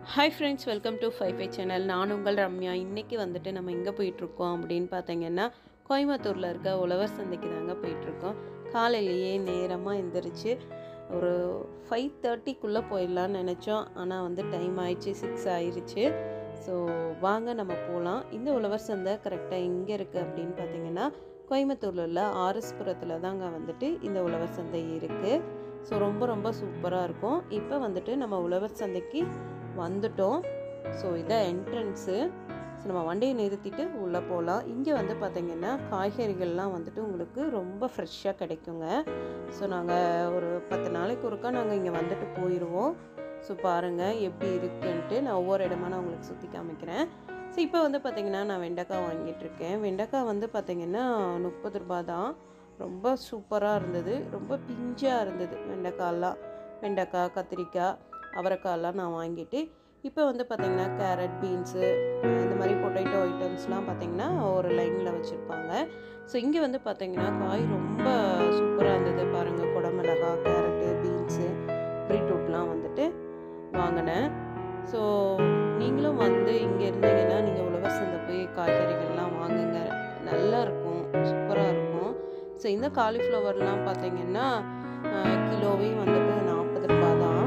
hi friends welcome to five fi channel நான் உங்கள் ரம்யா இன்றைக்கி வந்துட்டு நம்ம எங்கே போயிட்டுருக்கோம் அப்படின்னு பார்த்தீங்கன்னா கோயம்புத்தூரில் இருக்க உழவர் சந்தைக்கு தாங்க போயிட்டுருக்கோம் காலையிலேயே நேரமாக எந்திரிச்சு ஒரு ஃபைவ் தேர்ட்டிக்குள்ளே போயிடலான்னு நினச்சோம் ஆனால் வந்து டைம் ஆயிடுச்சு சிக்ஸ் ஆயிடுச்சு ஸோ வாங்க நம்ம போகலாம் இந்த உழவர் சந்தை கரெக்டாக எங்கே இருக்குது அப்படின்னு பார்த்தீங்கன்னா கோயம்புத்தூரில் உள்ள ஆர்எஸ்புரத்தில் தாங்க வந்துட்டு இந்த உழவர் சந்தை இருக்குது ஸோ ரொம்ப ரொம்ப சூப்பராக இருக்கும் இப்போ வந்துட்டு நம்ம உழவர் சந்தைக்கு வந்துட்டோம் ஸோ இதான் என்ட்ரன்ஸு ஸோ நம்ம வண்டியை நிறுத்திட்டு உள்ளே போகலாம் இங்கே வந்து பார்த்திங்கன்னா காய்கறிகள்லாம் வந்துட்டு உங்களுக்கு ரொம்ப ஃப்ரெஷ்ஷாக கிடைக்குங்க ஸோ நாங்கள் ஒரு பத்து நாளைக்கு ஒருக்கா நாங்கள் இங்கே வந்துட்டு போயிடுவோம் ஸோ பாருங்கள் எப்படி இருக்குன்ட்டு நான் ஒவ்வொரு இடமா நான் உங்களுக்கு சுற்றி காமிக்கிறேன் ஸோ இப்போ வந்து பார்த்திங்கன்னா நான் வெண்டைக்காய் வாங்கிட்டுருக்கேன் வெண்டைக்காய் வந்து பார்த்திங்கன்னா முப்பது ரூபா தான் ரொம்ப சூப்பராக இருந்தது ரொம்ப பிஞ்சாக இருந்தது வெண்டைக்காயெல்லாம் வெண்டைக்காய் கத்திரிக்காய் அவரைக்காயெல்லாம் நான் வாங்கிட்டு இப்போ வந்து பார்த்திங்கன்னா கேரட் பீன்ஸு இந்த மாதிரி பொட்டேட்டோ ஐட்டம்ஸ்லாம் பார்த்திங்கன்னா ஒரு லைனில் வச்சுருப்பாங்க ஸோ இங்கே வந்து பார்த்திங்கன்னா காய் ரொம்ப சூப்பராக இருந்தது பாருங்கள் குடமிளகா கேரட்டு பீன்ஸு பீட்ரூட்லாம் வந்துட்டு வாங்கினேன் ஸோ நீங்களும் வந்து இங்கே இருந்தீங்கன்னா நீங்கள் உழவர் சந்தை போய் காய்கறிகள்லாம் வாங்குங்க நல்லா இருக்கும் சூப்பராக இருக்கும் ஸோ இந்த காலிஃப்ளவர்லாம் பார்த்தீங்கன்னா கிலோவே வந்துட்டு நாற்பது ரூபா தான்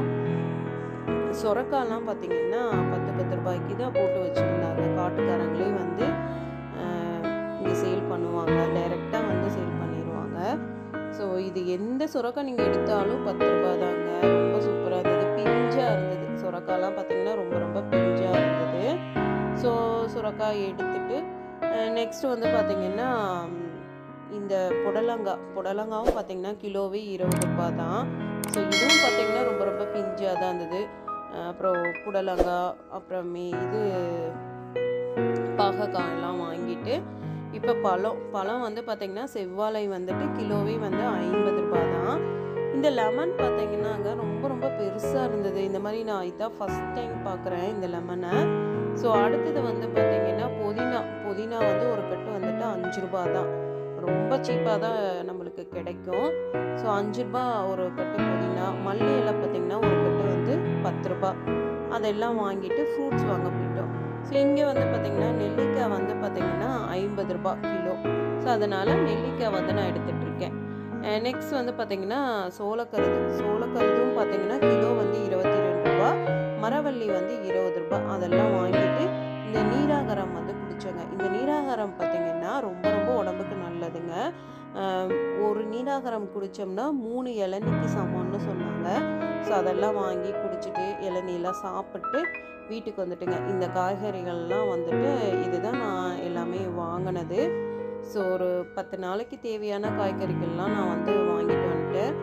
சொரக்காலாம் பார்த்தீங்கன்னா பத்து பத்து ரூபாய்க்கு தான் போட்டு வச்சுருந்தாங்க காட்டுக்காரங்களே வந்து இங்கே சேல் பண்ணுவாங்க டைரெக்டாக வந்து சேல் பண்ணிடுவாங்க ஸோ இது எந்த சுரக்காய் நீங்கள் எடுத்தாலும் பத்து ரூபா தாங்க ரொம்ப சூப்பராக இருந்தது பிஞ்சாக இருந்தது சுரக்காலாம் பார்த்தீங்கன்னா ரொம்ப ரொம்ப பிஞ்சாக இருந்தது ஸோ சுரக்காய் எடுத்துட்டு நெக்ஸ்ட் வந்து பார்த்திங்கன்னா இந்த புடலங்காய் புடலங்காவும் பார்த்திங்கன்னா கிலோவே இருபது ரூபா தான் ஸோ இதுவும் பார்த்திங்கன்னா ரொம்ப ரொம்ப பிஞ்சாக தான் இருந்தது அப்புறம் புடலங்காய் அப்புறமே இது பாகக்காயெல்லாம் வாங்கிட்டு இப்போ பழம் பழம் வந்து பார்த்திங்கன்னா செவ்வாழை வந்துட்டு கிலோவே வந்து ஐம்பது ரூபா தான் இந்த லெமன் பார்த்தீங்கன்னாங்க ரொம்ப ரொம்ப பெருசாக இருந்தது இந்த மாதிரி நான் இதான் ஃபஸ்ட் டைம் பார்க்குறேன் இந்த லெமனை ஸோ அடுத்தது வந்து பார்த்திங்கன்னா புதினா புதினா வந்து ஒரு கட்டு வந்துட்டு அஞ்சு ரூபா தான் ரொம்ப சீப்பாக தான் நம்மளுக்கு கிடைக்கும் ஸோ அஞ்சு ரூபா ஒரு கட்டு புதினா மல்லி எல்லாம் பார்த்திங்கன்னா ஒரு கட்டு வந்து பத்து ரூபா அதெல்லாம் வாங்கிட்டு ஃப்ரூட்ஸ் வாங்க போயிட்டோம் ஸோ இங்கே வந்து பார்த்திங்கன்னா நெல்லிக்காய் வந்து பார்த்திங்கன்னா ஐம்பது ரூபா கிலோ ஸோ அதனால் நெல்லிக்காய் வந்து நான் எடுத்துகிட்டு இருக்கேன் நெக்ஸ்ட் வந்து பார்த்திங்கன்னா சோளக்கருது சோளக்கருதும் பார்த்திங்கன்னா கிலோ வந்து இருபத்தி ரெண்டு ரூபா மரவள்ளி வந்து இருபது ரூபா அதெல்லாம் வாங்கிட்டு இந்த நீராகரம் வந்து குடித்தோங்க இந்த நீராகரம் பார்த்திங்கன்னா ரொம்ப ரொம்ப உடம்புக்கு நல்லதுங்க ஒரு நீராகரம் குடித்தோம்னா மூணு இளநிக்கு சமம்னு சொன்னாங்க ஸோ அதெல்லாம் வாங்கி குடிச்சிட்டு இளநீலாம் சாப்பிட்டு வீட்டுக்கு வந்துட்டுங்க இந்த காய்கறிகள்லாம் வந்துட்டு இதுதான் நான் எல்லாமே வாங்கினது ஸோ ஒரு பத்து நாளைக்கு தேவையான காய்கறிகள்லாம் நான் வந்து வாங்கிட்டு வந்துட்டேன்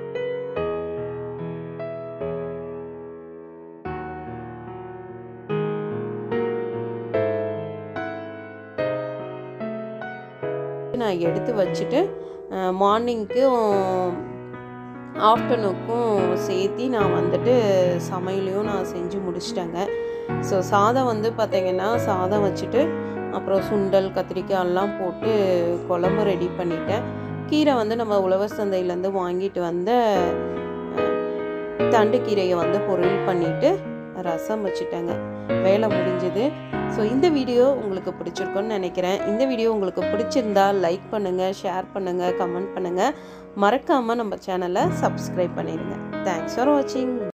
நான் எடுத்து வச்சுட்டு மார்னிங்க்கும் ஆஃப்டர்நூனுக்கும் சேர்த்து நான் வந்துட்டு சமையலையும் நான் செஞ்சு முடிச்சிட்டேங்க ஸோ சாதம் வந்து பார்த்திங்கன்னா சாதம் வச்சுட்டு அப்புறம் சுண்டல் கத்திரிக்காய் எல்லாம் போட்டு குழம்பு ரெடி பண்ணிட்டேன் கீரை வந்து நம்ம உழவர் சந்தையிலேருந்து வாங்கிட்டு வந்த தண்டு கீரையை வந்து பொருள் பண்ணிவிட்டு ரசம் வச்சுட்டேங்க வேலை முடிஞ்சது ஸோ இந்த வீடியோ உங்களுக்கு பிடிச்சிருக்குன்னு நினைக்கிறேன் இந்த வீடியோ உங்களுக்கு பிடிச்சிருந்தா லைக் பண்ணுங்கள் ஷேர் பண்ணுங்கள் கமெண்ட் பண்ணுங்கள் மறக்காமல் நம்ம சேனலை சப்ஸ்கிரைப் பண்ணிடுங்க தேங்க்ஸ் ஃபார் வாட்சிங்